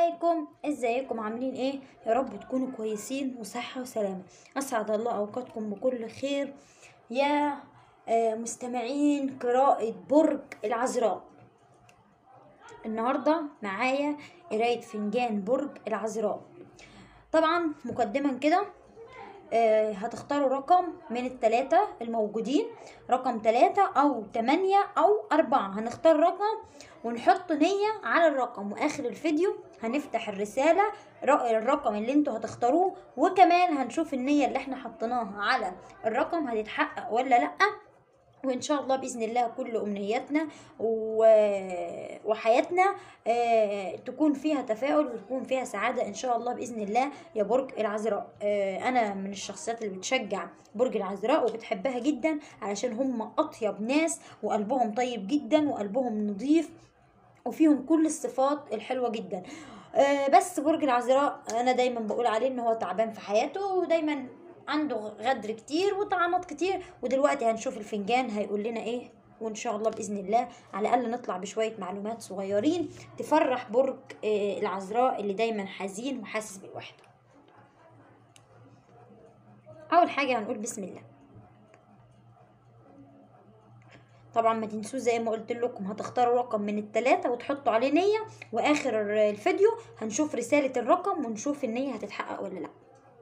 عليكم ازيكم عاملين ايه يا رب تكونوا كويسين وصحة وسلامة اسعد الله اوقاتكم بكل خير يا آه، مستمعين قراءة برج العذراء النهاردة معايا قراية فنجان برج العذراء طبعا مقدما كده آه، هتختاروا رقم من التلاتة الموجودين رقم تلاتة أو تمانية أو أربعة هنختار رقم ونحط نية على الرقم وآخر الفيديو هنفتح الرسالة ر- الرقم اللي انتوا هتختاروه وكمان هنشوف النية اللي احنا حطيناها على الرقم هتتحقق ولا لأ وان شاء الله باذن الله كل امنياتنا و- وحياتنا آه، تكون فيها تفاؤل وتكون فيها سعاده ان شاء الله باذن الله يا برج العذراء آه، انا من الشخصيات اللي بتشجع برج العذراء وبتحبها جدا علشان هم اطيب ناس وقلبهم طيب جدا وقلبهم نظيف وفيهم كل الصفات الحلوه جدا آه، بس برج العذراء انا دايما بقول عليه ان هو تعبان في حياته ودايما عنده غدر كتير وطعنات كتير ودلوقتي هنشوف الفنجان هيقول لنا ايه وان شاء الله باذن الله على الاقل نطلع بشويه معلومات صغيرين تفرح برج آه، العذراء اللي دايما حزين وحاسس بالوحده اول حاجه هنقول بسم الله طبعا ما تنسوش زي ما قلت لكم هتختاروا رقم من التلاتة وتحطوا عليه نية واخر الفيديو هنشوف رسالة الرقم ونشوف النية هتتحقق ولا لا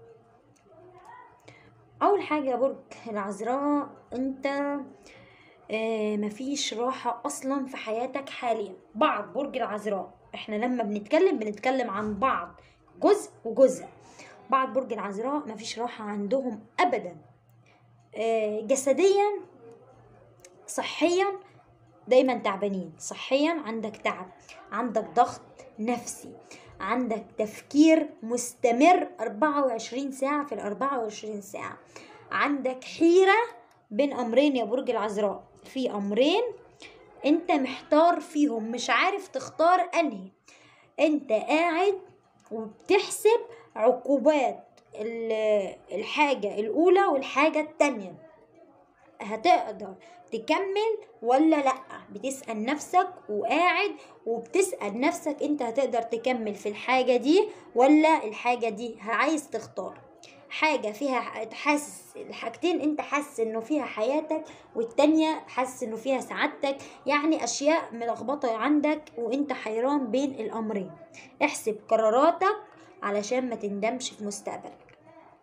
اول حاجة يا برج العذراء انت آه مفيش راحة اصلا في حياتك حاليا بعض برج العذراء احنا لما بنتكلم بنتكلم عن بعض جزء وجزء بعض برج العذراء مفيش راحة عندهم ابدا آه جسديا صحيا دايما تعبانين صحيا عندك تعب عندك ضغط نفسي عندك تفكير مستمر 24 ساعة في ال 24 ساعة عندك حيرة بين أمرين يا برج العذراء في أمرين أنت محتار فيهم مش عارف تختار أنهي أنت قاعد وبتحسب عقوبات ال- الحاجة الأولى والحاجة التانية هتقدر تكمل ولا لا بتسأل نفسك وقاعد وبتسأل نفسك انت هتقدر تكمل في الحاجة دي ولا الحاجة دي عايز تختار حاجة فيها حاسس الحاجتين انت حاسس انه فيها حياتك والتانية حاسس انه فيها سعادتك يعني اشياء ملخبطة عندك وانت حيران بين الامرين احسب قراراتك علشان ما تندمش في مستقبلك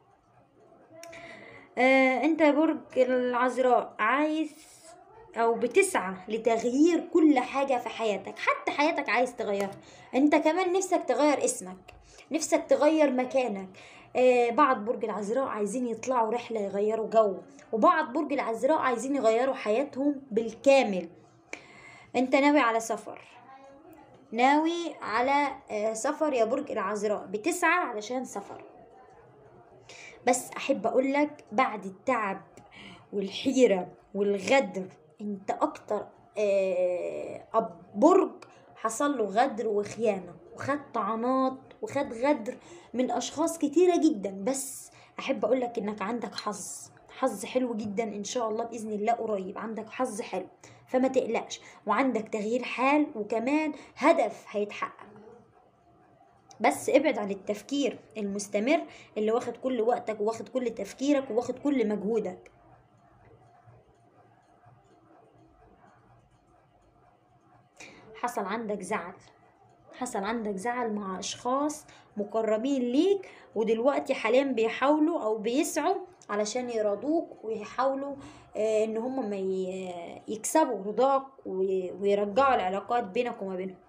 آه انت يا برج العذراء عايز او بتسعى لتغيير كل حاجة في حياتك حتى حياتك عايز تغيرها انت كمان نفسك تغير اسمك نفسك تغير مكانك آه بعض برج العذراء عايزين يطلعوا رحلة يغيروا جو وبعض برج العذراء عايزين يغيروا حياتهم بالكامل انت ناوي على سفر ناوي على آه سفر يا برج العذراء بتسعى علشان سفر بس احب اقول لك بعد التعب والحيره والغدر انت اكتر آه، أب- برج حصل له غدر وخيانه وخد طعنات وخد غدر من اشخاص كتيره جدا بس احب اقول لك انك عندك حظ حظ حلو جدا ان شاء الله باذن الله قريب عندك حظ حلو فما تقلقش وعندك تغيير حال وكمان هدف هيتحقق بس ابعد عن التفكير المستمر اللي واخد كل وقتك وواخد كل تفكيرك وواخد كل مجهودك حصل عندك زعل حصل عندك زعل مع اشخاص مقربين ليك ودلوقتي حاليا بيحاولوا او بيسعوا علشان يرضوك ويحاولوا آه، ان هم ما ي- يكسبوا رضاك وي- ويرجعوا العلاقات بينك وما بينهم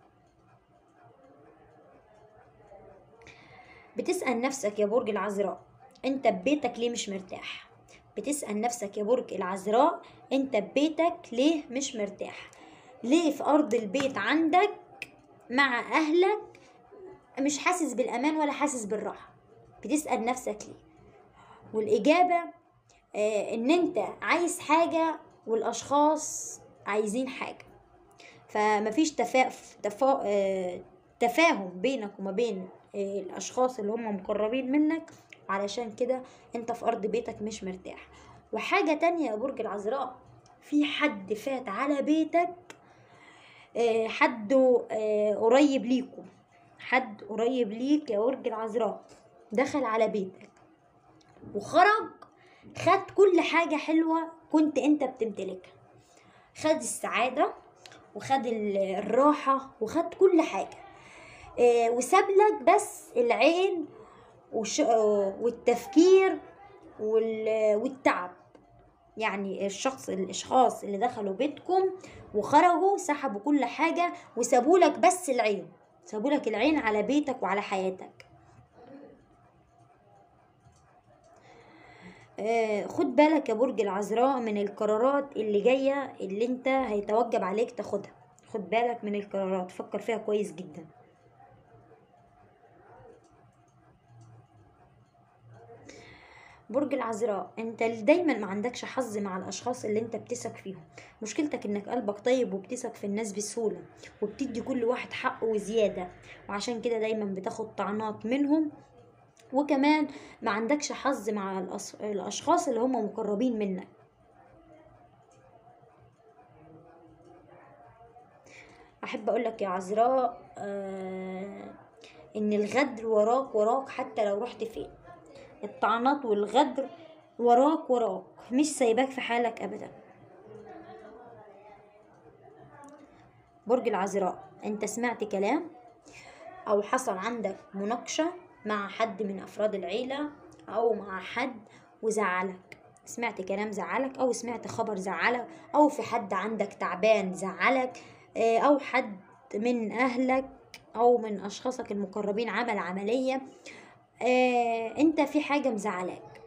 بتسأل نفسك يا برج العذراء انت ببيتك ليه مش مرتاح بتسأل نفسك يا برج العذراء انت ببيتك ليه مش مرتاح ليه في ارض البيت عندك مع اهلك مش حاسس بالامان ولا حاسس بالراحة بتسأل نفسك ليه والاجابة آه ان انت عايز حاجة والاشخاص عايزين حاجة فمفيش تفا... تفا... آه، تفاهم بينك وما بين آه، الاشخاص اللي هم مقربين منك علشان كده انت في ارض بيتك مش مرتاح وحاجة تانية يا برج العذراء في حد فات على بيتك آه، حد آه، قريب ليكم حد قريب ليك يا برج العذراء دخل على بيتك وخرج خد كل حاجة حلوة كنت انت بتمتلكها خد السعادة وخد ال- الراحة وخد كل حاجة آه، وساب لك بس العين وش... آه، والتفكير وال... والتعب يعني الشخص الاشخاص اللي دخلوا بيتكم وخرجوا سحبوا كل حاجة وسابوا لك بس العين سابوا لك العين على بيتك وعلى حياتك آه، خد بالك يا برج العذراء من القرارات اللي جاية اللي انت هيتوجب عليك تاخدها خد بالك من القرارات فكر فيها كويس جدا برج العذراء انت دايما ما عندكش حظ مع الاشخاص اللي انت بتثق فيهم مشكلتك انك قلبك طيب وبتثق في الناس بسهولة وبتدي كل واحد حقه وزيادة وعشان كده دايما بتاخد طعنات منهم وكمان ما عندكش حظ مع الأص- الاشخاص اللي هم مقربين منك احب اقول لك يا عذراء آه ان الغدر وراك وراك حتى لو رحت فين الطعنات والغدر وراك وراك مش سايباك في حالك ابدا برج العذراء انت سمعت كلام او حصل عندك مناقشة مع حد من افراد العيلة او مع حد وزعلك سمعت كلام زعلك او سمعت خبر زعلك او في حد عندك تعبان زعلك آه، او حد من اهلك او من اشخاصك المقربين عمل عملية آه، انت في حاجة مزعلاك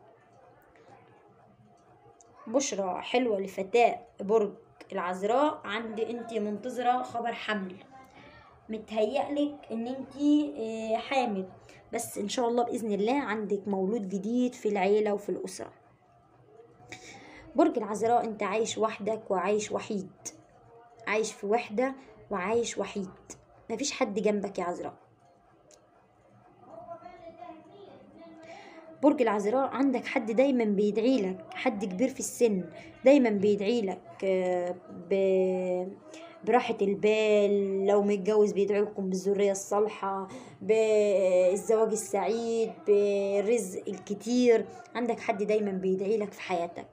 بشرى حلوة لفتاة برج العذراء عندي انت منتظرة خبر حمل متهيألك ان انت آه، حامل بس ان شاء الله بإذن الله عندك مولود جديد في العيلة وفي الأسرة برج العذراء انت عايش وحدك وعايش وحيد عايش في وحدة وعايش وحيد مفيش حد جنبك يا عذراء برج العذراء عندك حد دايما بيدعي لك حد كبير في السن دايما بيدعي لك آه، ب... براحة البال لو متجوز بيدعي لكم بالذرية الصالحة بالزواج السعيد بالرزق الكتير عندك حد دايما بيدعي لك في حياتك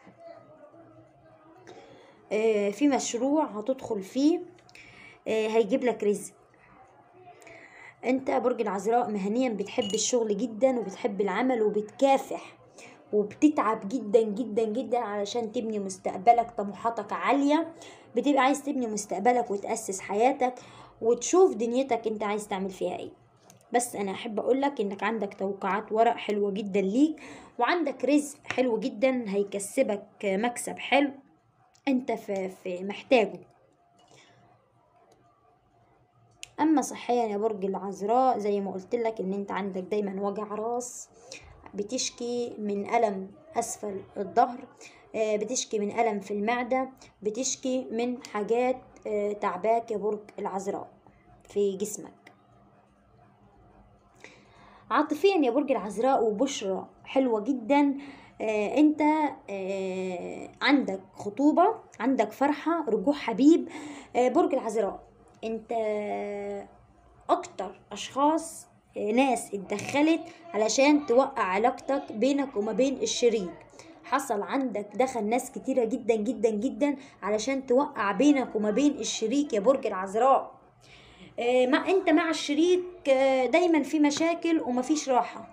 آه، في مشروع هتدخل فيه آه، هيجيب لك رزق انت برج العذراء مهنيا بتحب الشغل جدا وبتحب العمل وبتكافح وبتتعب جدا جدا جدا علشان تبني مستقبلك طموحاتك عالية بتبقى عايز تبني مستقبلك وتأسس حياتك وتشوف دنيتك انت عايز تعمل فيها ايه بس انا احب اقولك انك عندك توقعات ورق حلوة جدا ليك وعندك رزق حلو جدا هيكسبك مكسب حلو انت في, في محتاجه اما صحيا يا برج العذراء زي ما قلت لك ان انت عندك دايما وجع راس بتشكي من الم اسفل الظهر آه، بتشكي من الم في المعده بتشكي من حاجات آه، تعباك يا برج العذراء في جسمك عاطفيا يا برج العذراء وبشرى حلوة جدا آه انت آه عندك خطوبة عندك فرحة رجوع حبيب آه برج العذراء انت اكتر اشخاص آه ناس اتدخلت علشان توقع علاقتك بينك وما بين الشريك حصل عندك دخل ناس كتيرة جدا جدا جدا علشان توقع بينك وما بين الشريك يا برج العذراء آه، ما انت مع الشريك آه، دايما في مشاكل ومفيش راحة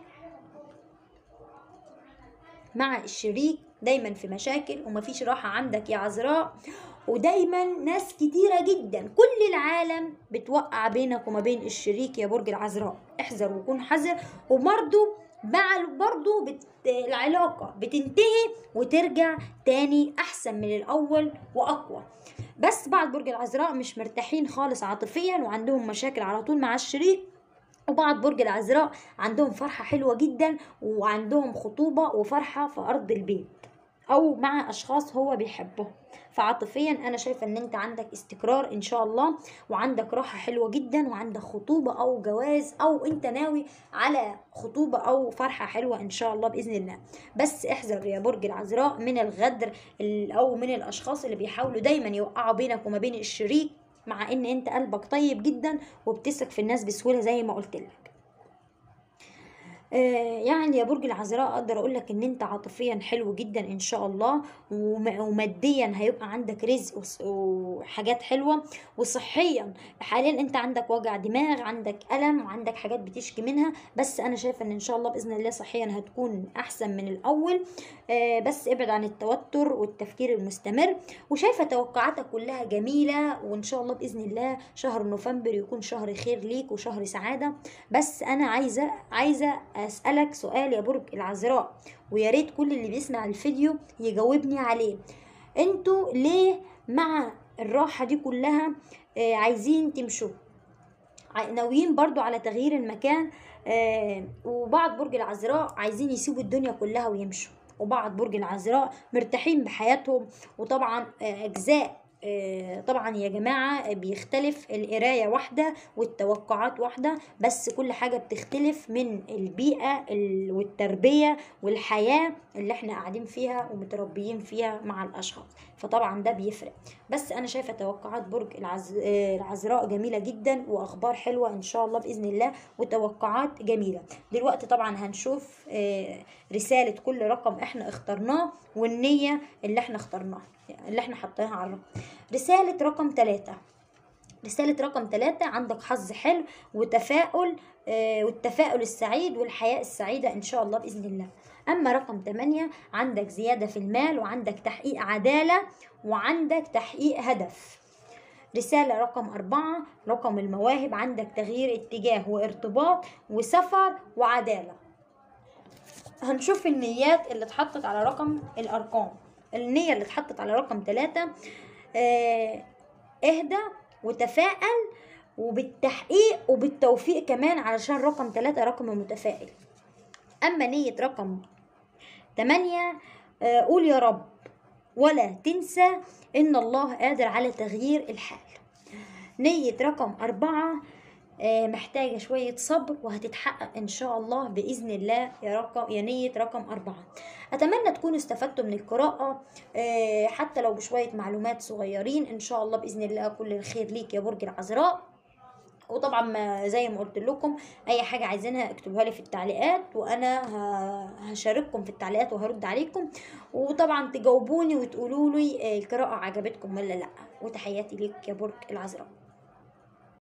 مع الشريك دايما في مشاكل ومفيش راحة عندك يا عذراء ودايما ناس كتيرة جدا كل العالم بتوقع بينك وما بين الشريك يا برج العذراء احذر وكون حذر وبرضو مع برضو بت... العلاقة بتنتهي وترجع تاني أحسن من الأول وأقوى بس بعض برج العذراء مش مرتاحين خالص عاطفيا وعندهم مشاكل على طول مع الشريك وبعض برج العذراء عندهم فرحة حلوة جدا وعندهم خطوبة وفرحة في أرض البيت أو مع أشخاص هو بيحبهم فعاطفيا أنا شايفة إن أنت عندك استقرار إن شاء الله وعندك راحة حلوة جدا وعندك خطوبة أو جواز أو أنت ناوي على خطوبة أو فرحة حلوة إن شاء الله بإذن الله بس احذر يا برج العذراء من الغدر ال- أو من الأشخاص اللي بيحاولوا دايما يوقعوا بينك وما بين الشريك مع ان انت قلبك طيب جدا وبتثق في الناس بسهوله زي ما قلت لك آه، يعني يا برج العذراء اقدر اقول لك ان انت عاطفيا حلو جدا ان شاء الله وم- وماديا هيبقى عندك رزق وص- وحاجات حلوه وصحيا حاليا انت عندك وجع دماغ عندك الم وعندك حاجات بتشكي منها بس انا شايفه ان ان شاء الله باذن الله صحيا هتكون احسن من الاول آه، بس ابعد عن التوتر والتفكير المستمر وشايفه توقعاتك كلها جميله وان شاء الله باذن الله شهر نوفمبر يكون شهر خير ليك وشهر سعاده بس انا عايزه عايزه اسالك سؤال يا برج العذراء ويا ريت كل اللي بيسمع الفيديو يجاوبني عليه انتوا ليه مع الراحه دي كلها آه، عايزين تمشوا ع- ناويين برضو على تغيير المكان آه، وبعض برج العذراء عايزين يسيبوا الدنيا كلها ويمشوا وبعض برج العذراء مرتاحين بحياتهم وطبعا آه، أجزاء آه، طبعا يا جماعة بيختلف القراية واحدة والتوقعات واحدة بس كل حاجة بتختلف من البيئة ال- والتربية والحياة اللي احنا قاعدين فيها ومتربيين فيها مع الأشخاص فطبعا ده بيفرق بس أنا شايفة توقعات برج العز... آه، العذراء جميلة جدا وأخبار حلوة إن شاء الله بإذن الله وتوقعات جميلة دلوقتي طبعا هنشوف آه، رسالة كل رقم احنا اخترناه والنية اللي احنا اخترناها اللي احنا حطيناها على الرقم رسالة رقم ثلاثة رسالة رقم ثلاثة عندك حظ حلو وتفاؤل آه، والتفاؤل السعيد والحياة السعيدة إن شاء الله بإذن الله أما رقم ثمانية عندك زيادة في المال وعندك تحقيق عدالة وعندك تحقيق هدف رسالة رقم أربعة رقم المواهب عندك تغيير اتجاه وارتباط وسفر وعدالة هنشوف النيات اللي اتحطت على رقم الأرقام النية اللي اتحطت على رقم ثلاثة آه اهدى وتفائل وبالتحقيق وبالتوفيق كمان علشان رقم ثلاثة رقم متفائل أما نية رقم تمانية آه، قول يا رب ولا تنسى إن الله قادر على تغيير الحال نية رقم أربعة آه، محتاجة شوية صبر وهتتحقق إن شاء الله بإذن الله يا رقم يا نية رقم أربعة أتمنى تكونوا استفدتوا من القراءة آه، حتى لو بشوية معلومات صغيرين إن شاء الله بإذن الله كل الخير ليك يا برج العذراء وطبعا ما زي ما قلت لكم اي حاجه عايزينها اكتبوها لي في التعليقات وانا ه- هشارككم في التعليقات وهرد عليكم وطبعا تجاوبوني وتقولوا لي آه، القراءه عجبتكم ولا لا وتحياتي ليك يا برج العذراء